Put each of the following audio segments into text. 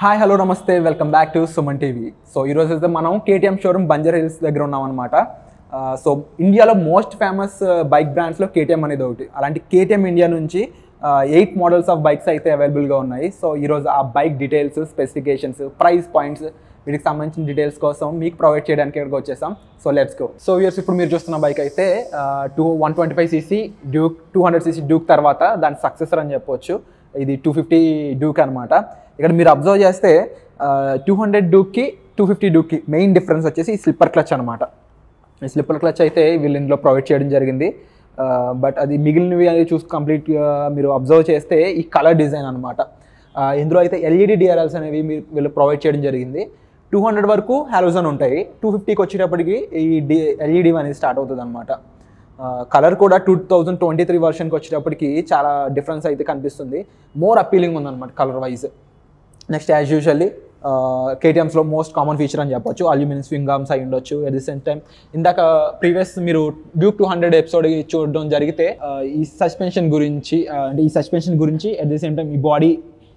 hi hello నమస్తే welcome back to Suman TV so ఈరోజు అయితే మనం కేటీఎం షోరూమ్ బంజర్ హిల్స్ దగ్గర ఉన్నాం అనమాట సో ఇండియాలో మోస్ట్ ఫేమస్ బైక్ బ్రాండ్స్లో కేటీఎం అనేది ఒకటి అలాంటి కేటీఎం ఇండియా నుంచి ఎయిట్ మోడల్స్ ఆఫ్ బైక్స్ అయితే అవైలబుల్గా ఉన్నాయి సో ఈరోజు ఆ bike details specifications price points వీటికి సంబంధించిన డీటెయిల్స్ కోసం మీకు ప్రొవైడ్ చేయడానికి ఇక్కడికి వచ్చేసాం so let's go so here's ఇప్పుడు మీరు చూస్తున్న బైక్ అయితే two one twenty five CC Duke two hundred CC Duke తర్వాత దాని సక్సెసర్ అని చెప్పొచ్చు ఇది టూ ఫిఫ్టీ డ్యూక్ అనమాట ఇక్కడ మీరు అబ్జర్వ్ చేస్తే టూ హండ్రెడ్ డూక్కి టూ ఫిఫ్టీ డూక్కి మెయిన్ డిఫరెన్స్ వచ్చేసి స్లిప్పర్ క్లచ్ అనమాట ఈ స్లిప్పర్ క్లచ్ అయితే వీళ్ళు ఇందులో ప్రొవైడ్ చేయడం జరిగింది బట్ అది మిగిలినవి అనేది చూసి కంప్లీట్గా మీరు అబ్జర్వ్ చేస్తే ఈ కలర్ డిజైన్ అనమాట ఇందులో అయితే ఎల్ఈడి డిఆర్ఎల్స్ అనేవి మీరు వీళ్ళు ప్రొవైడ్ చేయడం జరిగింది టూ హండ్రెడ్ వరకు హాలోజన్ ఉంటాయి టూ ఫిఫ్టీకి వచ్చేటప్పటికి ఈ డి ఎల్ఈడి అనేది స్టార్ట్ అవుతుంది అనమాట కలర్ కూడా టూ థౌజండ్ ట్వంటీ త్రీ వర్షన్కి వచ్చేటప్పటికి చాలా డిఫరెన్స్ అయితే కనిపిస్తుంది మోర్ అపీలింగ్ ఉందన్నమాట colour wise next as usually కేటీఎమ్స్లో మోస్ట్ కామన్ ఫీచర్ అని చెప్పొచ్చు అల్యూమినియం స్వింగ్ ఆర్మ్స్ అయి ఉండొచ్చు ఎట్ ది సేమ్ టైం ఇందాక ప్రీవియస్ మీరు డ్యూక్ టూ హండ్రెడ్ ఎపిసోడ్ చూడడం జరిగితే ఆ, ఈ సస్పెన్షన్ గురించి ఆ, అంటే ఈ సస్పెన్షన్ గురించి ఎట్ ది సేమ్ టైం ఈ బాడీ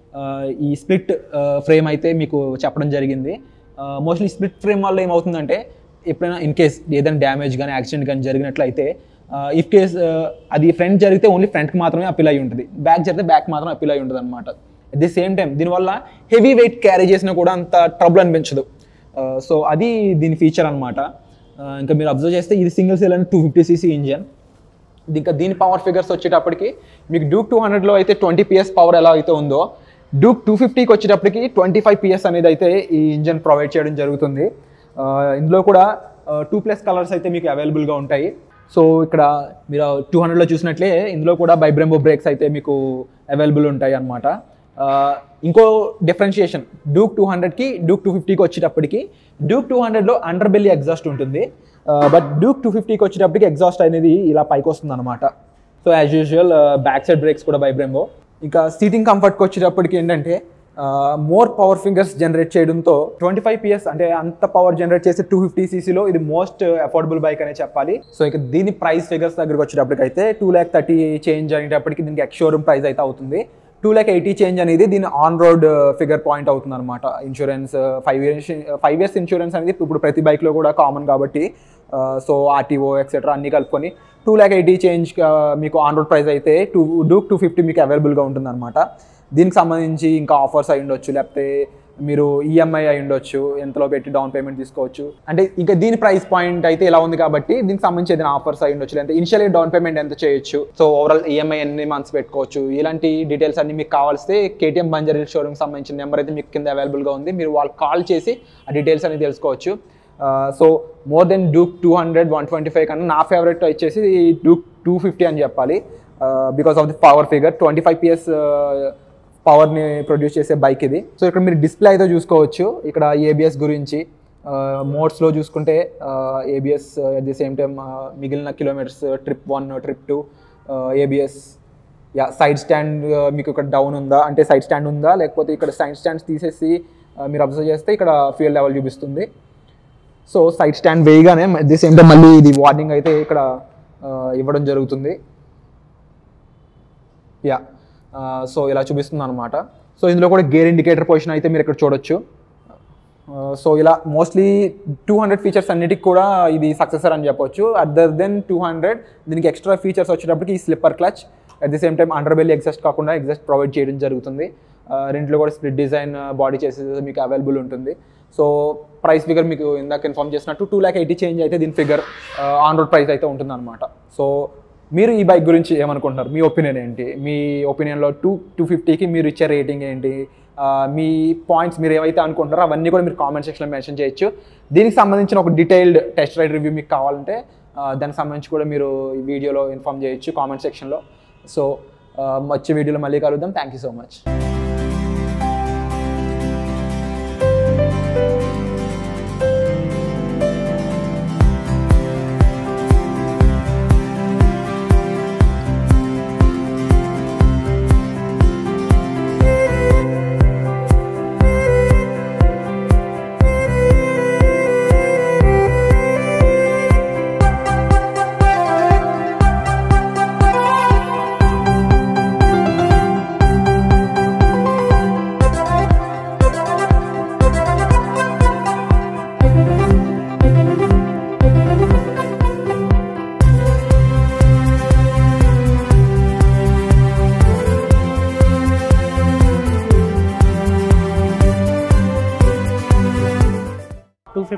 ఈ స్ప్లిట్ ఫ్రేమ్ అయితే మీకు చెప్పడం జరిగింది మోస్ట్లీ స్ప్లిట్ ఫ్రేమ్ వల్ల ఏమవుతుందంటే ఎప్పుడైనా ఇన్ కేస్ ఏదైనా డ్యామేజ్ కానీ యాక్సిడెంట్ కానీ జరిగినట్లయితే ఇఫ్ కేస్ అది ఫ్రంట్ జరిగితే ఓన్లీ ఫ్రంట్కి మాత్రమే అప్పీల్ అయి ఉంటుంది బ్యాక్ జరిగితే బ్యాక్ మాత్రం అప్పీల్ అయి ఉంటుంది అనమాట అట్ ది సేమ్ టైం దీనివల్ల హెవీ వెయిట్ క్యారీ చేసినా కూడా అంత ట్రబుల్ అనిపించదు సో అది దీని ఫీచర్ అనమాట ఇంకా మీరు అబ్జర్వ్ చేస్తే ఇది single cell and two fifty CC engine ఇంకా దీని పవర్ ఫిగర్స్ వచ్చేటప్పటికి మీకు డ్యూక్ టూ హండ్రెడ్లో అయితే ట్వంటీ పిఎస్ పవర్ ఎలా అయితే ఉందో డ్యూక్ టూ ఫిఫ్టీకి వచ్చేటప్పటికి ట్వంటీ ఫైవ్ పిఎస్ అనేది అయితే ఈ ఇంజన్ ప్రొవైడ్ చేయడం జరుగుతుంది ఆ, ఇందులో కూడా టూ ప్లస్ కలర్స్ అయితే మీకు అవైలబుల్గా ఉంటాయి సో ఇక్కడ మీరు టూ హండ్రెడ్లో చూసినట్లే ఇందులో కూడా బైబ్రెంబో బ్రేక్స్ అయితే మీకు అవైలబుల్ ఉంటాయి అన్నమాట ఆ, ఇంకో డిఫరెన్షియేషన్ డ్యూక్ టూ హండ్రెడ్కి డ్యూక్ టూ ఫిఫ్టీకి వచ్చేటప్పటికి డ్యూక్ టూ హండ్రెడ్లో అండర్ బెల్లీ ఎగ్జాస్ట్ ఉంటుంది బట్ డ్యూక్ టూ ఫిఫ్టీకి వచ్చేటప్పటికి ఎగ్జాస్ట్ అనేది ఇలా పైకి వస్తుంది అనమాట so as usual back side brakes కూడా బైబ్రెంబో ఇంకా సీటింగ్ కంఫర్ట్కి వచ్చేటప్పటికి ఏంటంటే మోర్ పవర్ ఫింగర్స్ జనరేట్ చేయడంతో ట్వంటీ ఫైవ్ పిఎస్ అంటే అంత పవర్ జనరేట్ చేసే టూ ఫిఫ్టీ సీసీలో ఇది మోస్ట్ అఫోర్డబుల్ బైక్ అనే చెప్పాలి సో ఇక దీని ప్రైస్ ఫిగర్స్ దగ్గరికి వచ్చేటప్పటికి అయితే టూ ల్యాక్ థర్టీ చేంజ్ అనేటప్పటికి దీనికి ఎక్స్ షోరూమ్ ప్రైస్ అయితే అవుతుంది టూ ల్యాక్ ఎయిటీ చేంజ్ అనేది దీని ఆన్ రోడ్ ఫిగర్ పాయింట్ అవుతుంది అనమాట insurance five years five years insurance అనేది ఇప్పుడు ప్రతి బైక్లో కూడా కామన్ కాబట్టి సో ఆర్టీఓ ఎక్సెట్రా అన్ని కలుపుకొని టూ ల్యాక్ ఎయిటీ చేంజ్ మీకు ఆన్ రోడ్ ప్రైస్ అయితే టూ డూక్ టూ ఫిఫ్టీ మీకు అవైలబుల్గా ఉంటుంది అనమాట దీనికి సంబంధించి ఇంకా ఆఫర్స్ అయి ఉండొచ్చు లేకపోతే మీరు ఈఎంఐ అయి ఉండొచ్చు ఎంతలో పెట్టి డౌన్ పేమెంట్ తీసుకోవచ్చు అంటే ఇంకా దీని ప్రైస్ పాయింట్ అయితే ఇలా ఉంది కాబట్టి దీనికి సంబంధించి ఏదైనా ఆఫర్స్ అయి ఉండొచ్చు లేదంటే ఇనిషియల్ డౌన్ పేమెంట్ ఎంత చేయొచ్చు సో ఓవరాల్ ఈఎంఐ ఎన్ని మంత్స్ పెట్టుకోవచ్చు ఇలాంటి డీటెయిల్స్ అన్ని మీకు కావాల్స్తే కేటీఎం బంజర్ షోరూమ్ సంబంధించిన నెంబర్ అయితే మీకు కింద అవైలబుల్గా ఉంది మీరు వాళ్ళకి కాల్ చేసి ఆ డీటెయిల్స్ అనేది తెలుసుకోవచ్చు so more than Duke two hundred one twenty five కన్నా నా ఫేవరెట్ వచ్చేసి డూక్ టూ ఫిఫ్టీ అని చెప్పాలి because of the power figure twenty five PS పవర్ని ప్రొడ్యూస్ చేసే బైక్ ఇది సో ఇక్కడ మీరు డిస్ప్లే అయితే చూసుకోవచ్చు ఇక్కడ ఏబిఎస్ గురించి మోడ్స్లో చూసుకుంటే ABS at the same time మిగిలిన kilometres trip one trip two ABS yeah side stand మీకు ఇక్కడ డౌన్ ఉందా అంటే సైడ్ స్టాండ్ ఉందా లేకపోతే ఇక్కడ సైడ్ స్టాండ్స్ తీసేసి uh, మీరు అబ్జర్వ్ చేస్తే ఇక్కడ ఫ్యూయల్ లెవెల్ చూపిస్తుంది సో సైడ్ స్టాండ్ వేయగానే అట్ ది సేమ్ టైం మళ్ళీ ఇది వార్నింగ్ అయితే ఇక్కడ uh, ఇవ్వడం జరుగుతుంది యా సో ఇలా చూపిస్తుంది అనమాట సో ఇందులో కూడా గేర్ ఇండికేటర్ పొజిషన్ అయితే మీరు ఇక్కడ చూడొచ్చు సో ఇలా మోస్ట్లీ టూ హండ్రెడ్ ఫీచర్స్ అన్నిటికి కూడా ఇది సక్సెసర్ అని చెప్పొచ్చు అదర్ దెన్ టూ హండ్రెడ్ దీనికి ఎక్స్ట్రా ఫీచర్స్ వచ్చేటప్పటికి ఈ slipper clutch at the same time under belly exhaust కాకుండా ఎగ్జాస్ట్ ప్రొవైడ్ చేయడం జరుగుతుంది ఆ, రెంట్లో కూడా స్ప్లిట్ డిజైన్ బాడీ చేసేది మీకు అవైలబుల్ ఉంటుంది సో ప్రైస్ ఫిగర్ మీకు ఇందాక ఇన్ఫార్మ్ చేసినట్టు టూ ల్యాక్ ఎయిటీ చేంజ్ అయితే దీని ఫిగర్ ఆన్ రోడ్ ప్రైస్ అయితే ఉంటుంది అనమాట సో మీరు ఈ బైక్ గురించి ఏమనుకుంటున్నారు మీ ఒపీనియన్ ఏంటి మీ ఒపీనియన్లో టూ టూ ఫిఫ్టీకి మీరు ఇచ్చే రేటింగ్ ఏంటి ఆ, మీ పాయింట్స్ మీరు ఏవైతే అనుకుంటారో అవన్నీ కూడా మీరు కామెంట్ సెక్షన్లో మెన్షన్ చేయొచ్చు దీనికి సంబంధించిన ఒక డీటెయిల్డ్ టెస్ట్ రైడ్ రివ్యూ మీకు కావాలంటే ఆ, దానికి సంబంధించి కూడా మీరు ఈ వీడియోలో ఇన్ఫామ్ చేయొచ్చు కామెంట్ సెక్షన్లో సో వచ్చే వీడియోలో మళ్ళీ కలుద్దాం thank you so much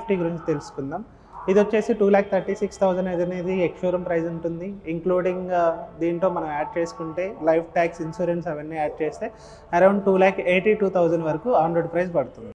fifty గురించి తెలుసుకుందాం ఇది వచ్చేసి two lakh thirty six thousand అనేది ఎక్స్ షోరూమ్ ప్రైస్ ఉంటుంది ఇంక్లూడింగ్ దీంట్లో మనం యాడ్ చేసుకుంటే లైఫ్ ట్యాక్స్ ఇన్సూరెన్స్ అవన్నీ యాడ్ చేస్తే around two lakh eighty two thousand వరకు ఆన్ రోడ్ ప్రైస్ పడుతుంది